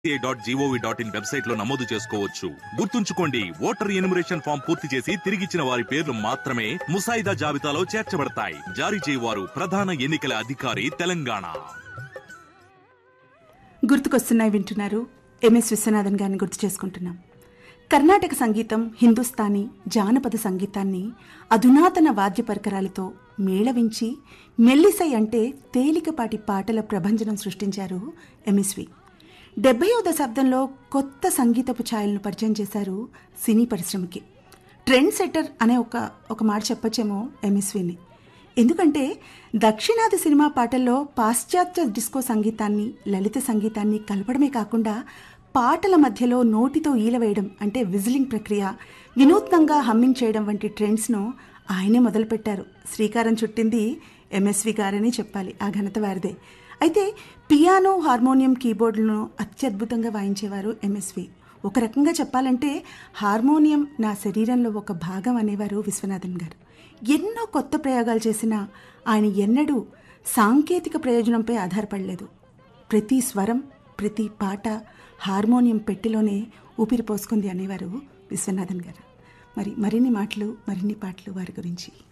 dot gov dot in website లో నమోదు చేసుకోవచ్చు గుర్తుంచుకోండి ఓటర్ ఎనిమిరేషన్ ఫామ్ పూర్తి చేసి తిరిగిచ్చిన వారి పేర్లు మాత్రమే ముసాయిదా జాబితాలో చేర్చబడతాయి జారీ చేయవారు ప్రధాన ఎన్నికల అధికారి తెలంగాణ గుర్తుకొస్తున్నాయి వింటున్నారు ఎంఎస్ విశ్వనాథన్ గారిని గుర్తు చేసుకుంటున్నాం కర్ణాటక సంగీతం హిందుస్థానీ జానపద సంగీతాన్ని అధునాతన వాద్య పరికరాలతో మేళవించి మెల్లిసై అంటే తేలికపాటి పాటల ప్రభంజనం సృష్టించారు ఎంఎస్వి డెబ్బయో దశాబ్దంలో కొత్త సంగీతపు ఛాయలను పరిచయం చేశారు సినీ పరిశ్రమకి ట్రెండ్ సెట్టర్ అనే ఒక ఒక మాట చెప్పొచ్చేమో ఎంఎస్విని ఎందుకంటే దక్షిణాది సినిమా పాటల్లో పాశ్చాత్య డిస్కో సంగీతాన్ని లలిత సంగీతాన్ని కలపడమే కాకుండా పాటల మధ్యలో నోటితో ఈలవేయడం అంటే విజిలింగ్ ప్రక్రియ వినూత్నంగా హమ్మింగ్ చేయడం వంటి ట్రెండ్స్ను ఆయనే మొదలుపెట్టారు శ్రీకారం చుట్టింది ఎంఎస్వి గారని చెప్పాలి ఆ ఘనత వారిదే అయితే పియానో హార్మోనియం కీబోర్డులను అత్యద్భుతంగా వాయించేవారు ఎంఎస్వి ఒక రకంగా చెప్పాలంటే హార్మోనియం నా శరీరంలో ఒక భాగం అనేవారు విశ్వనాథన్ గారు ఎన్నో కొత్త ప్రయోగాలు చేసినా ఆయన ఎన్నడూ సాంకేతిక ప్రయోజనంపై ఆధారపడలేదు ప్రతి స్వరం ప్రతి పాట హార్మోనియం పెట్టెలోనే ఊపిరి పోసుకుంది అనేవారు విశ్వనాథన్ గారు మరి మరిన్ని మాటలు మరిన్ని పాటలు వారి గురించి